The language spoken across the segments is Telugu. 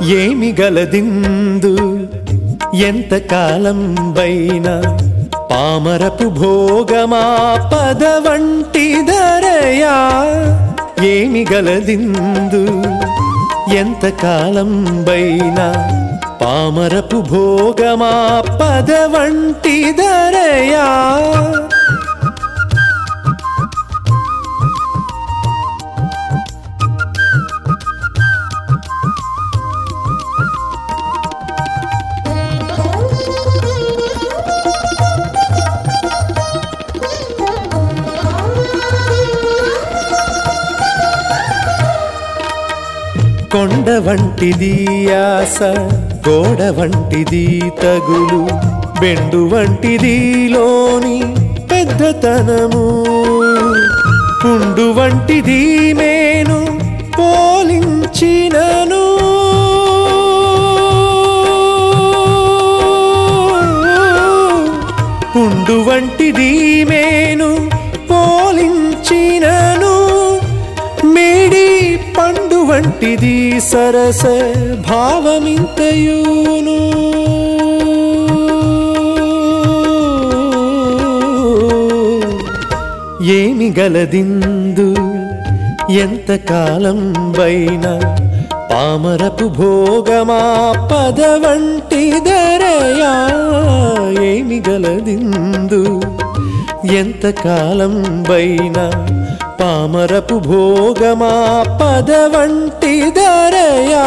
ఏమి గలదిందు ఎంత కాలం బైన పామరపు భోగమా పద వంటి ధరయా ఏమి గలదిందు ఎంత కాలం బైన పామరపు భోగమా పద వంటి ధరయా కొండ వంటిది ఆశ గోడ వంటిది తగులు బెండు వంటిది లోని పెద్దతనము పుండు వంటిది మేను పోలించినను పుండు వంటిది మేను పోలించినను మేడి పండు వంటిది సరస భావమింతయును ఏమి గలదిందు ఎంత కాలం బైన పామరపు భోగమా పద వంటి ధరయా ఏమి గలదిందు ఎంత కాలం బైన పామరపు భోగమా పద వంటి ధరయా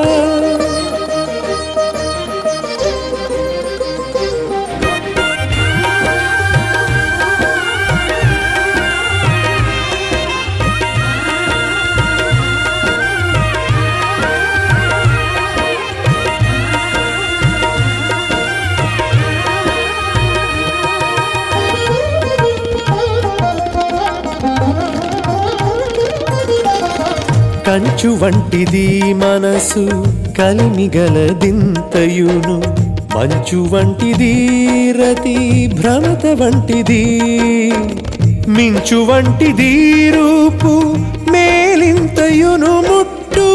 కంచు వంటిది మనసు కలిమిగలదింతయును మంచు వంటిది రతి భ్రమత వంటిది మించు వంటిది రూపు మేలింతయును ముట్టు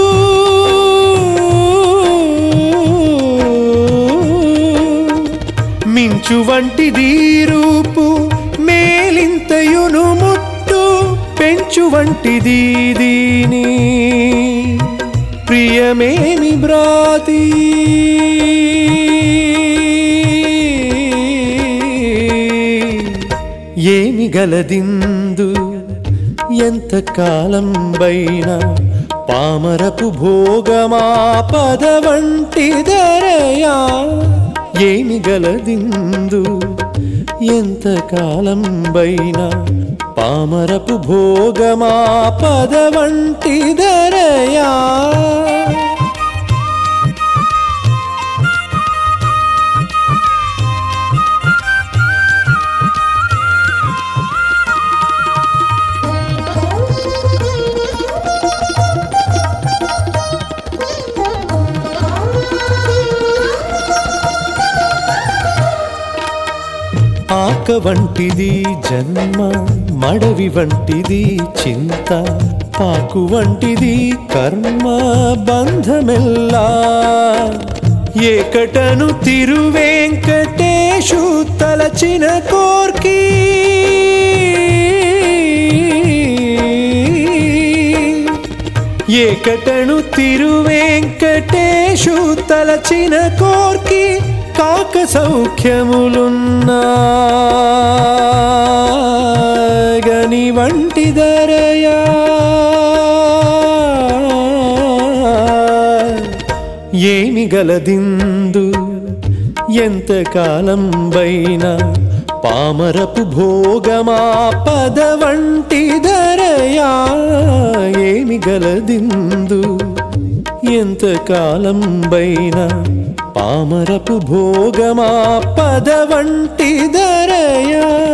మించు వంటిది రూపు మేలింతయును ముట్టు పెంచు వంటిది దీని ప్రియమేమి బ్రాతి ఏమి గలదిందు ఎంత కాలం బైన పామరపు భోగమా పద వంటి ధరయా ఏమి గలదిందు ఎంత కాలం బైన పామరపు భోగమా పద వంటి ధరయా ఆక వంటిది జన్మ మడవి వంటిది చింత పాకు వంటిది కర్మ బంధమెల్లా ఏకటను తిరువేంకటేశు తలచిన కోర్కి ఏకటను తిరువేంకటేశు తలచిన కోర్కి కాక సౌఖ్యములున్నా గని వంటి ధరయా ఏమి గలదిందు ఎంత కాలం బైన పామరపు భోగమా పద వంటి ధరయా ఏమి గలదిందు ఎంత కాలం బైన పామరపు భోగమా పద వంటి ధరయా